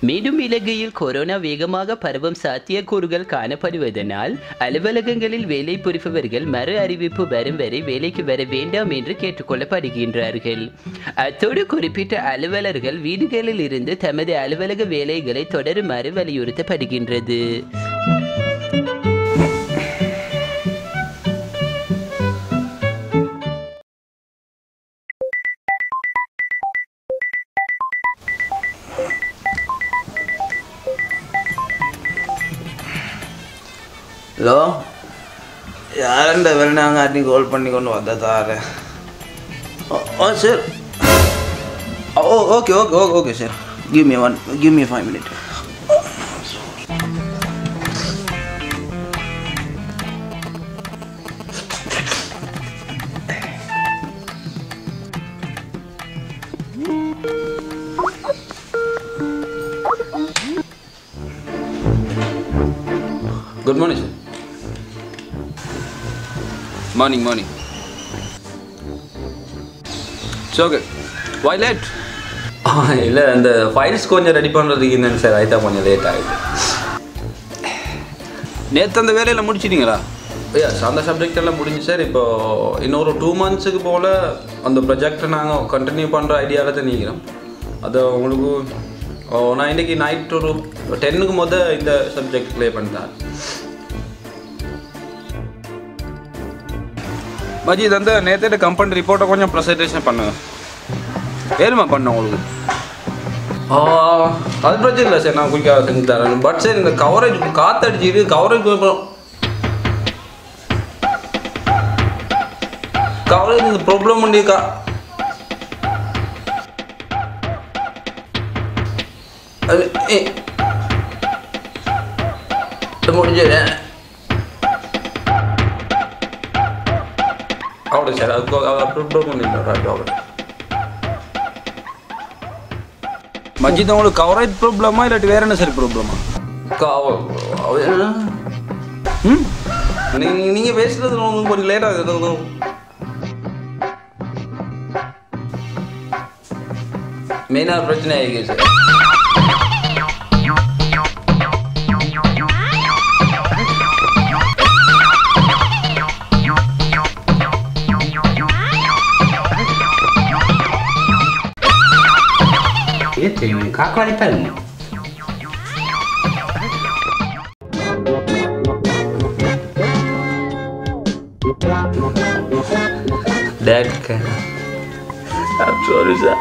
மேலும் இலங்கையில் கொரோனா வேகமாக பரவும் சாத்தியக்கூறுகள் காணப்படுவதனால் அலுவலகங்களில் வேலை புரிபவர்கள் மறு அறிவிப்பு வரும் வரை வேலைக்கு வர வேண்டாம் என்று கேட்டுக்கொள்ளப்படுகின்றார்கள் அத்தோடு குறிப்பிட்ட அலுவலர்கள் வீடுகளில் இருந்து தமது அலுவலக வேலைகளை தொடருமாறு வலியுறுத்தப்படுகின்றது ஹலோ யாரண்ட வெள்ளனாங்காட்டி கால் பண்ணி கொண்டு வந்த தாரு oh sir oh okay okay okay okay sir give me one give me five minute good morning sir morning morning okay why late இல்லை அந்த ஃபைல்ஸ் கொஞ்சம் ரெடி பண்ணுறதுக்கு என்னன்னு சார் ஆயிட்டா கொஞ்சம் லேட் ஆகிடுது நேற்று அந்த வேலையில் முடிச்சிட்டீங்களா ஐயா அந்த சப்ஜெக்ட் எல்லாம் முடிஞ்சு சார் இப்போ இன்னொரு டூ மந்த்ஸுக்கு போல் அந்த ப்ரொஜெக்டை நாங்கள் கண்டினியூ பண்ணுற ஐடியாவில் தான் நீக்கிறோம் அது உங்களுக்கு ஓ, நான் இன்றைக்கி நைட் ஒரு டென்னுக்கு முத இந்த சப்ஜெக்ட் ப்ளே பண்ணிட்டேன் மஜித் அந்த நேற்று கம்பெனி ரிப்போர்ட்டை கொஞ்சம் ப்ரெசன்டேஷன் பண்ணுங்க வேணுமா பண்ண உங்களுக்கு ஆ, அது பிரச்சனை இல்லை சார் நான் குயிக்காக செஞ்சு தரேன் பட் சார் இந்த கவரேஜ் காற்றடிச்சிட்டு கவரேஜ் கவரேஜ் இந்த ப்ராப்ளம் உண்டு கா அது ஏ முடிஞ்சது அவ்வளோ சார் அதுக்கு ப்ராப்ளம் இல்லை ரைட் அவ்வளோ மஜித் உங்களுக்கு கவரேஜ் ப்ராப்ளமா இல்லாட்டி வேற என்ன சார் ப்ராப்ளமா ம் நீங்க நீங்க பேசுறது உங்களுக்கு கொஞ்சம் லேட் ஆகுது மெயினாக பிரச்சனை ஆகிருக்கு சார் ஏன் தெரியும் காக்காளி பாருங்க Dad can. I'm sorry, sir.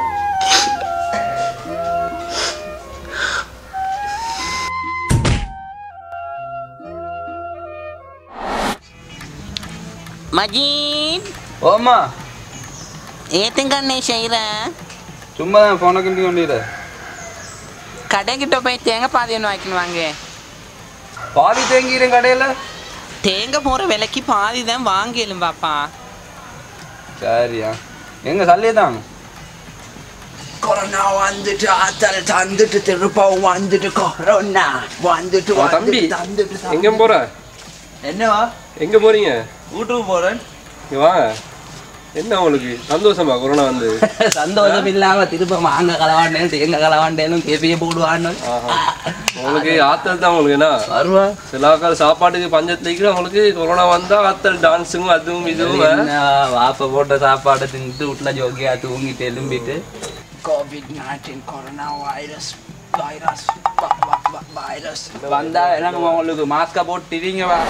Majeed ஓம்மா ஏத்துங்கண்ணே செய்கிற சும்மா தான் ஃபோனை கிண்டி கொண்டிரு கடைக்கிட்ட போய் தேங்காய் பாதி ஒன்று வாங்கின்னு வாங்க பாதி தேங்கிறேன் கடையில் தேங்காய் போகிற விலைக்கு பாதி தான் வாங்கிடும் பாப்பா சரியா எங்க சல்லியே தான் கொரோனா வந்துட்டு ஆத்தல் தந்துட்டு திருப்பவும் வந்துட்டு கொரோனா வந்துட்டு ஆ, தம்பி வந்துட்டு தந்துட்டு தந்துட்டு. எங்க போற என்னவா எங்க போறீங்க வீட்டுக்கு போறேன் இங்க வாங்க என்ன உங்களுக்கு சந்தோஷமா கொரோனா வந்து சந்தோஷம் இல்லாம திரும்ப மாங்க கலவாண்டேன் தேங்க கலவாண்டேனும் கேப்பிய போடுவான்னு ஆஹா. உங்களுக்கு ஆத்தல் தான் உங்களுக்கு என்ன வருவா சில ஆட்கள் சாப்பாட்டுக்கு பஞ்சத்துல இருக்கிற உங்களுக்கு கொரோனா வந்தா ஆத்தல் டான்ஸும் அதுவும் இதுவும் என்ன, வாப்ப போட்ட சாப்பாடை தின்னுட்டு வீட்டுல ஜோக்கியா தூங்கிட்டு எலும்பிட்டு covid nineteen corona virus virus virus வந்தா எனக்கு உங்களுக்கு மாஸ்கை போட்டுவீங்க வா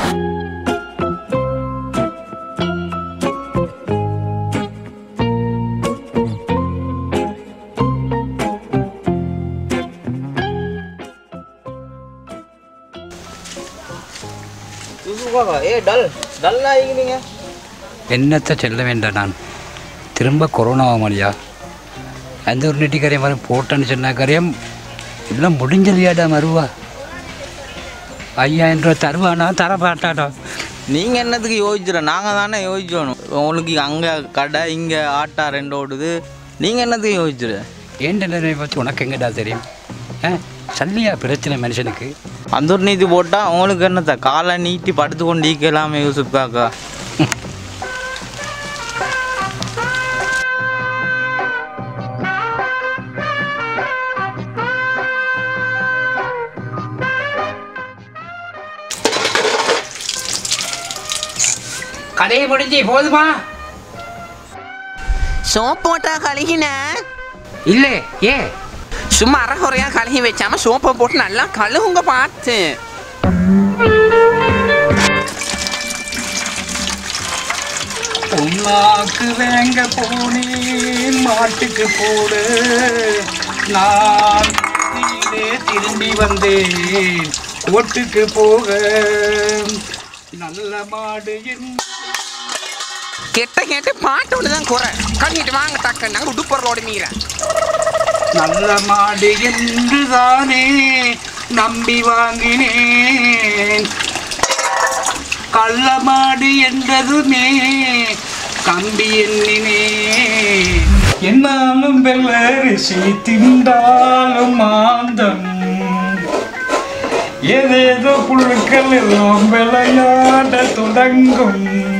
ஏ டல் டல்லா ஆகிக்கிறீங்க என்னத்தை சொல்ல வேண்டாம் நான் திரும்ப கொரோனா மணியா அந்த ஒரு நெட்டி கரையம் வரும் போட்டேன்னு சொன்ன கரையம் எல்லாம் முடிஞ்சதுயாடா மருவா ஐயாயிரம் ரூபா தருவானா தர மாட்டாடா நீங்கள் என்னத்துக்கு யோசிச்சிட நாங்கள் தானே யோசிச்சோணும் உங்களுக்கு அங்கே கடை இங்கே ஆட்டா ரெண்டு ஓடுது நீங்கள் என்னத்துக்கு யோசிச்சிட ஏன் நிலைமை பற்றி உனக்கு எங்கடா தெரியும் ஆ சல்லியா பிரச்சனை மனுஷனுக்கு அந்த ஒரு நீதி போட்டால் உங்களுக்கு என்னத்த காலை நீட்டி படுத்து கொண்டு ஈக்கலாமே யூசுப் காக்கா கடையை முடிஞ்சு போதுமா சோப் போட்டா கழுகின இல்லை ஏ சும்மா அரைகுறையா கழுகி வச்சாம சோப்பை போட்டு நல்லா கழுகுங்க பார்த்து உன்னாக்கு வேங்க போனேன் மாட்டுக்கு போடு நான் வீட்டிலே திரும்பி வந்தேன் ஓட்டுக்கு போக நல்ல மாடு என் கெட்ட கேட்டு பாட்டோட தான் குறை கழுகிட்டு வாங்க டக்கு நாங்கள் உடுப்பொருளோட மீற நல்ல மாடு என்று தானே நம்பி வாங்கினேன் கள்ள மாடு என்றதுமே கம்பி எண்ணினே என்னாலும் வெள்ளரிசி திண்டாலும் மாந்தம் ஏதேதோ புழுக்கள் எல்லாம் விளையாட தொடங்கும்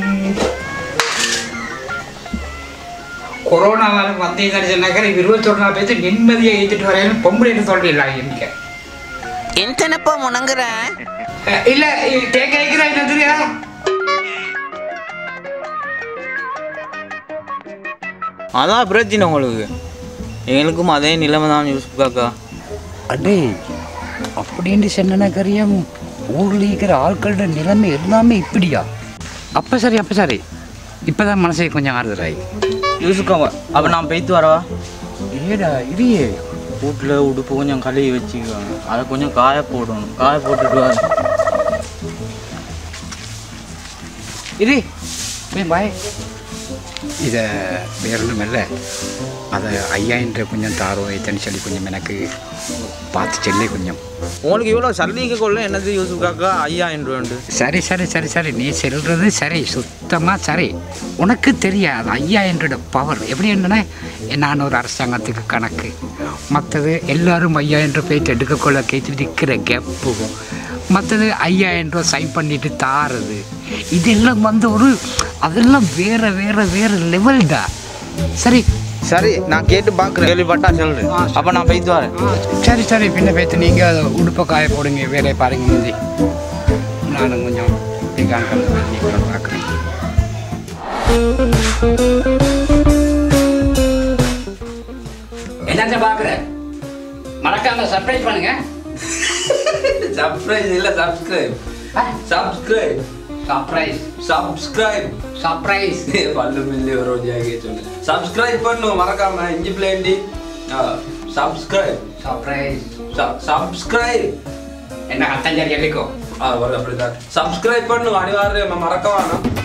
கொரோனாவால் வந்தீங்கன்னு சொன்னாக்க இருபத்தொரு நாள் பேர் நிம்மதியை ஏற்றிட்டு வரையிலும் பொம்பளைன்னு சொல்லிடலாம் எனக்கு எந்தனப்பா முணங்குற இல்ல கேட்க வைக்கிறா என்ன தெரியா அதான் பிரச்சனை உங்களுக்கு எங்களுக்கும் அதே நிலைமை தான் யூசுப் காக்கா அடே அப்படின்னு சொன்ன கரியம் ஊரில் இருக்கிற ஆட்களோட நிலைமை எல்லாமே இப்படியா அப்போ சரி அப்போ சரி இப்போதான் மனசை கொஞ்சம் ஆறுதலாய் யூசுப் காக்கா அப்போ நான் போய்த்து வரவா ஏடா இதையே வீட்டில் உடுப்பு கொஞ்சம் கழுவி வச்சுக்குவாங்க அதை கொஞ்சம் காய போடணும் காய போட்டுட்டு வர இது போய் பாய் இதை வேற ஒன்றும் இல்லை அதை ஐயாயின்ற கொஞ்சம் தாரோ எத்தனை சொல்லி கொஞ்சம் எனக்கு பார்த்து சொல்லி கொஞ்சம் உங்களுக்கு இவ்வளோ சல்லிக்க கொள்ள என்னது யூசுப் காக்கா ஐயா என்று உண்டு சரி சரி சரி சரி நீ சொல்கிறது சரி சுத்தமாக சரி உனக்கு தெரியாது ஐயா என்றோட பவர் எப்படி என்னன்னா நான் ஒரு அரசாங்கத்துக்கு கணக்கு மற்றது எல்லாரும் ஐயா என்ற பேச்சு எடுக்கக்கொள்ள கேட்டு நிற்கிற கெப்பு மற்றது ஐயா என்ற சைன் பண்ணிட்டு தாரது இதெல்லாம் வந்து ஒரு அதெல்லாம் வேற வேற வேற லெவல்டா சரி சரி நான் கேட்டு பார்க்குறேன் கேள்விப்பட்டா சொல்கிறேன் அப்போ நான் போய்த்து வரேன் சரி சரி பின்ன பேத்து நீங்கள் உடுப்பை காய போடுங்க வேலையை பாருங்க முந்தி நானும் கொஞ்சம் நீங்கள் பார்க்குறேன் என்னத்த பார்க்குற மறக்காம சர்ப்ரைஸ் பண்ணுங்க சர்ப்ரைஸ் இல்ல subscribe subscribe surprise subscribe surprise பல்லு மில்லி ஒரு ஜாகிய சொல்லு சப்ஸ்கிரைப் பண்ணு மறக்காம இஞ்சி பிளேண்டி சப்ஸ்கிரைப் சர்ப்ரைஸ் சப்ஸ்கிரைப் என்ன அத்தஞ்சரி எல்லிக்கோ அப்படிதான் சப்ஸ்கிரைப் பண்ணு அனிவாரியம் மறக்க வேணாம்